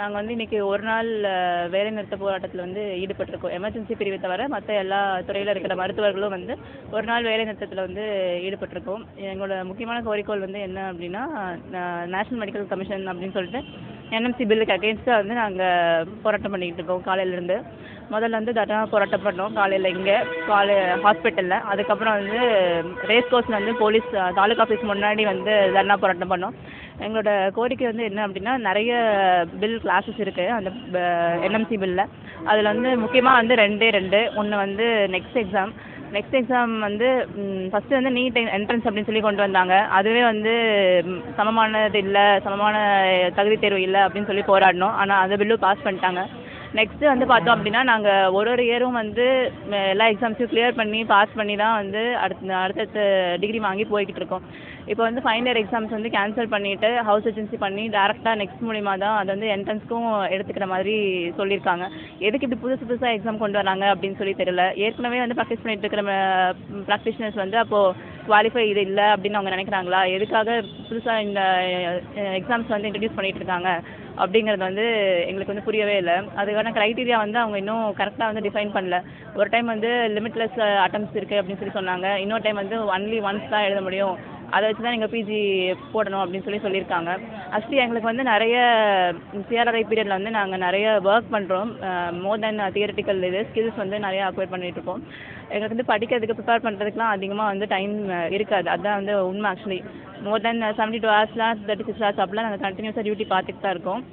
நாங்கள் வந்து இன்னைக்கு ஒரு நாள் அஹ், வேலைநிறுத்த போராட்டத்தில் வந்து ஈடுபட்டிருக்கோம் எமர்ஜென்சி பிரிவை தவிர மற்ற எல்லா துறையில் இருக்கிற மருத்துவர்களும் வந்து ஒரு நாள் வேலைநிறுத்தத்தில் வந்து ஈடுபட்டிருக்கோம் எங்களோட முக்கியமான கோரிக்கோள் வந்து என்ன அப்படின்னா நேஷனல் மெடிக்கல் கமிஷன் அப்படின்னு சொல்லிட்டு என்எம்சி பில்லுக்கு அகேன்ஸ்டாக வந்து நாங்கள் போராட்டம் பண்ணிக்கிட்டு இருக்கோம் காலையிலேருந்து முதல்ல வந்து தர்ணா போராட்டம் பண்ணோம் காலையில் இங்கே காலை ஹாஸ்பிட்டலில் அதுக்கப்புறம் வந்து ரேஸ் கோர்ஸில் வந்து போலீஸ் அஹ், தாலுகா ஆஃபீஸ் முன்னாடி வந்து தர்ணா போராட்டம் பண்ணோம் எங்களோட கோரிக்கை வந்து என்ன அப்படின்னா நிறைய பில் கிளாஸஸ் இருக்குது அந்த என்எம்சி பில்லில் அதில் வந்து முக்கியமாக வந்து ரெண்டே ரெண்டு ஒன்று வந்து நெக்ஸ்ட் எக்ஸாம் நெக்ஸ்ட் எக்ஸாம் வந்து ஃபஸ்ட்டு வந்து நீட் என்ட்ரன்ஸ் அப்படின்னு சொல்லி கொண்டு வந்தாங்க அதுவே வந்து ம், சமமானது இல்லை சமமான தகுதி தேர்வு இல்லை அப்படின்னு சொல்லி போராடினோம் ஆனால் அந்த பில்லும் பாஸ் பண்ணிட்டாங்க நெக்ஸ்ட்டு வந்து பார்த்தோம் அப்படின்னா நாங்கள் ஒரு ஒரு இயரும் வந்து ம, எல்லா எக்ஸாம்ஸையும் கிளியர் பண்ணி பாஸ் பண்ணி தான் வந்து அடுத்த அடுத்தடுத்த டிகிரி வாங்கி போய்கிட்டு இருக்கோம் இப்போ வந்து ஃபைனல் இயர் எக்ஸாம்ஸ் வந்து கேன்சல் பண்ணிவிட்டு ஹவுஸ் ஏஜென்சி பண்ணி டேரெக்டாக நெக்ஸ்ட் மூலிமா தான் அது வந்து என்ட்ரன்ஸ்க்கும் எடுத்துக்கிற மாதிரி சொல்லியிருக்காங்க எதுக்கு இப்படி புதுசு புதுசாக எக்ஸாம் கொண்டு வராங்க அப்படின்னு சொல்லி தெரியல ஏற்கனவே வந்து ப்ராக்டிஸ் பண்ணிட்டு இருக்கிற ப்ராக்டிஷனர்ஸ் வந்து அப்போது குவாலிஃபை இது இல்லை அப்படின்னு அவங்க நினைக்கிறாங்களா எதுக்காக புதுசாக இந்த எக்ஸாம்ஸ் வந்து இன்ட்ரடியூஸ் பண்ணிட்டு இருக்காங்க அப்படிங்கிறது வந்து எங்களுக்கு வந்து புரியவே இல்லை அதுக்கான க்ரைட்டீரியா வந்து அவங்க இன்னும் கரெக்டாக வந்து டிஃபைன் பண்ணல ஒரு டைம் வந்து லிமிட்லெஸ் அட்டம்ப்ட்ஸ் இருக்குது அப்படின்னு சொல்லி சொன்னாங்க இன்னொரு டைம் வந்து ஒன்லி ஒன்ஸ் தான் எழுத முடியும் அதை வச்சு தான் நீங்கள் பிஜி போடணும் அப்படின்னு சொல்லி சொல்லியிருக்காங்க ஆக்சுவலி எங்களுக்கு வந்து நிறைய சிஆர்ஆர்ஐ பீரியடில் வந்து நாங்கள் நிறைய ஒர்க் பண்ணுறோம் மோர் தென் தியரட்டிக்கல் இது ஸ்கில்ஸ் வந்து நிறைய அக்வயர் பண்ணிட்டு இருக்கோம் எங்களுக்கு வந்து படிக்கிறதுக்கு ப்ரிப்பேர் பண்ணுறதுக்குலாம் அதிகமாக வந்து டைம் இருக்காது அதுதான் வந்து உண்மை actually more then seventy two ஹவர்ஸ்லாம் தேர்ட்டி சிக்ஸ் ஹவர்ஸ் அப்படிலாம் நாங்கள் கண்டினியூஸாக டியூட்டி பார்த்துட்டு தான் இருக்கோம்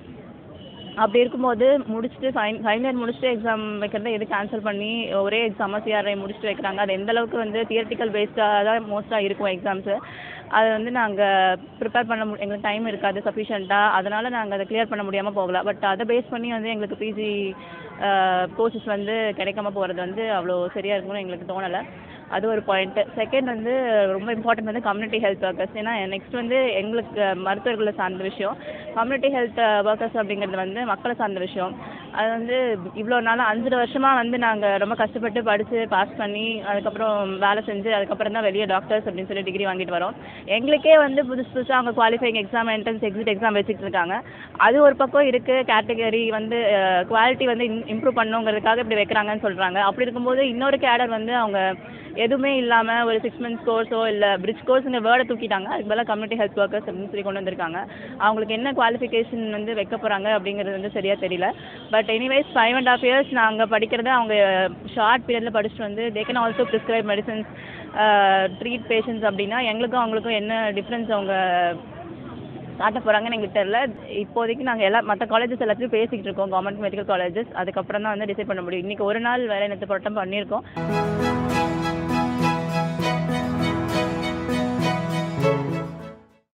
அப்படி இருக்கும்போது முடிச்சுட்டு ஃபைன் ஃபைனல் இயர் முடிச்சுட்டு எக்ஸாம் வைக்கிறத எது கேன்சல் பண்ணி ஒரே எக்ஸாமாக சிஆர்ஐ முடிச்சுட்டு வைக்கிறாங்க அது எந்த அளவுக்கு வந்து தியரட்டிக்கல் பேஸ்டாக தான் மோஸ்ட்டாக இருக்கும் எக்ஸாம்ஸு அது வந்து நாங்கள் ப்ரிப்பேர் பண்ண மு எங்களுக்கு டைம் இருக்காது சஃபிஷியண்ட்டாக அதனால் நாங்கள் அதை கிளியர் பண்ண முடியாமல் போகலாம் பட் அதை பேஸ் பண்ணி வந்து எங்களுக்கு பிஜி கோர்சஸ் வந்து கிடைக்காம போகிறது வந்து அவ்வளோ சரியாக இருக்கும்னு எங்களுக்கு தோணலை அது ஒரு பாயிண்ட்டு செகண்ட் வந்து ரொம்ப இம்பார்ட்டன்ட் வந்து கம்யூனிட்டி ஹெல்த் ஒர்க்கர்ஸ் ஏன்னா நெக்ஸ்ட் வந்து எங்களுக்கு மருத்துவர்களை சார்ந்த விஷயம் கம்யூனிட்டி ஹெல்த் ஒர்க்கர்ஸ் அப்படிங்கிறது வந்து மக்களை சார்ந்த விஷயம் அது வந்து இவ்வளோ நாளாக அஞ்சு வருஷமாக வந்து நாங்கள் ரொம்ப கஷ்டப்பட்டு படித்து பாஸ் பண்ணி அதுக்கப்புறம் வேலை செஞ்சு அதுக்கப்புறம் தான் வெளியே டாக்டர்ஸ் அப்படின்னு சொல்லி டிகிரி வாங்கிட்டு வரோம் எங்களுக்கே வந்து புதுசு புதுசாக அவங்க qualifying exam entrance exit exam வச்சுட்டு இருக்காங்க அது ஒரு பக்கம் இருக்குது கேட்டகரி வந்து குவாலிட்டி வந்து இம்ப்ரூவ் பண்ணுங்கிறதுக்காக இப்படி வைக்கிறாங்கன்னு சொல்கிறாங்க அப்படி இருக்கும்போது இன்னொரு கேடர் வந்து அவங்க எதுவுமே இல்லாமல் ஒரு சிக்ஸ் மந்த்ஸ் கோர்ஸோ இல்லை பிரிட்ஜ் கோர்ஸுங்க வேர்டை தூக்கிட்டாங்க அதுக்கு பதிலாக கம்யூனிட்டி ஹெல்த் ஒர்க்கர்ஸ் அப்படின்னு சொல்லி கொண்டு வந்திருக்காங்க அவங்களுக்கு என்ன குவாலிஃபிகேஷன் வந்து வைக்க போகிறாங்க அப்படிங்கிறது வந்து சரியாக தெரியல but anyways five and half years நாங்கள் படிக்கிறத அவங்க ஷார்ட் பீரியடில் படிச்சுட்டு வந்து they can also prescribe medicines treat patients அப்படின்னா எங்களுக்கும் அவங்களுக்கும் என்ன டிஃப்ரென்ஸ் அவங்க காட்ட போகிறாங்கன்னு எங்களுக்கு தெரியல இப்போதைக்கு நாங்கள் எல்லா மற்ற காலேஜஸ் எல்லாத்தையும் பேசிக்கிட்டு இருக்கோம் கவர்மெண்ட் மெடிக்கல் காலேஜஸ் அதுக்கப்புறம் தான் வந்து டிசைட் பண்ண முடியும் இன்றைக்கி ஒரு நாள் வேலை நிறுத்த போராட்டம் பண்ணியிருக்கோம்